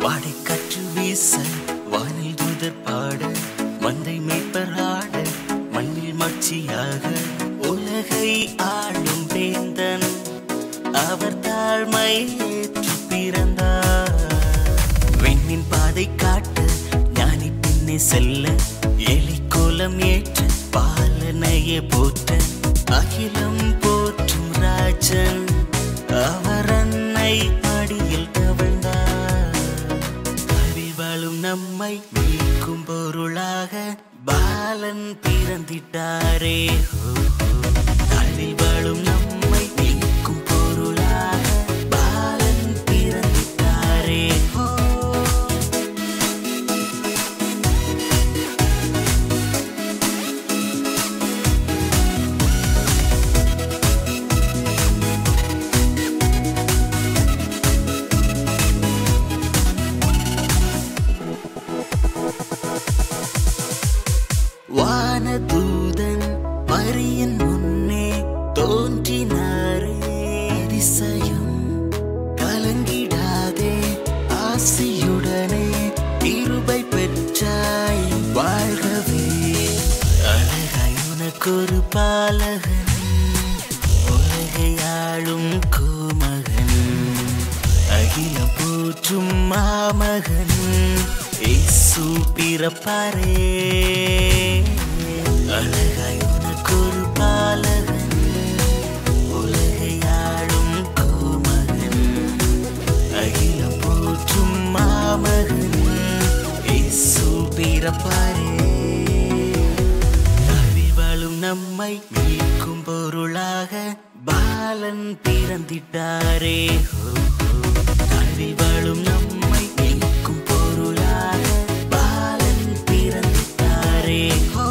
வாடை காற்று வீச வானில் தூதர் பாட மந்தை மேய்ப்பர் ஆட மண்ணில் மாட்சியாக உலகை ஆளும் வேந்தன் அவர் தாழ்மை ஏற்று பிறந்தார் விண்ணின் பாதை காட்ட ஞானி பின்னே செல்ல எலி கோலம் ஏற்ற பாலனையே போற்ற அகிலம் போற்றும் ராஜன் அவர் அன்னை அடியில் தவழ்ந்தார் அறிவில் வாழும் நம்மை மீட்கும் பொருளாக பாலன் பிறந்திட்டாரே ஹோ, ஹோ. அறிவில் வாழும் நம்மை மீட்கும் பொருளாக பாலன் பிறந்திட்டாரே ஹோ வானதூதன் மரியின் முன்னே தோன்றினாரே அதிசயம் கலங்கிடாதே ஆசியுடனே இருபை பெற்றாய் வாழ்கவே அழகாய் உனக்கொரு பாலகன் உலகையாளும் கோமகன் அகிலம் போற்றும் மாமகன் இயேசு பிறப்பாரே அழகாய் உனக்கொரு பாலகன் உலகையாளும் கோமகன் அகிலம் போற்றும் மாமகன் இயேசு பிறப்பாரே அறிவாளும் நம்மை மீட்கும் பொருளாக பாலன் பிறந்திட்டாரே ஹோ, ஹோ. அறிவாளும் நம்மை மீட்கும் பொருளாக பாலன் பிறந்திட்டாரே ஹோ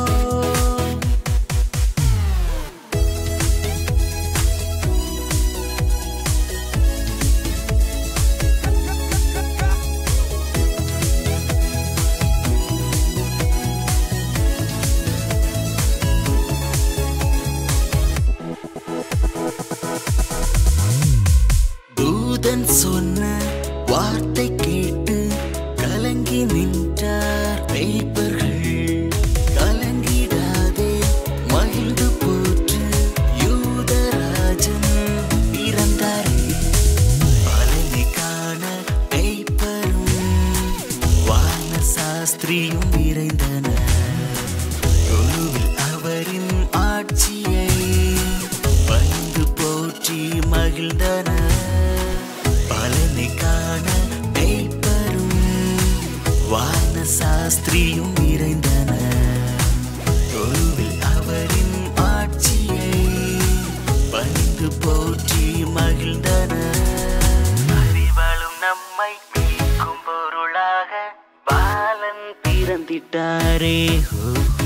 தூதன் சொன்ன வார்த்தை கேட்டு கலங்கி நின்றார் மேய்ப்பர்கள் கலங்கிடாதே மகிழ்ந்து போற்று யூதராஜன் பிறந்தாரே பலனை காண கைப்பரும் வான சாஸ்திரியும் விரைந்தனர் குருவில் அவரின் ஆட்சியை வந்து போற்றி மகிழ்ந்தனர் பலனை காண மெய்ப்பரும் வான சாஸ்திரியும் விரைந்தனர் குருவில் அவரின் ஆட்சியை வந்து போற்றி மகிழ்ந்தனர் அறிவாளும் நம்மை மீட்கும் பொருளாக பாலன் பிறந்திட்டாரே ஹோ, ஹோ.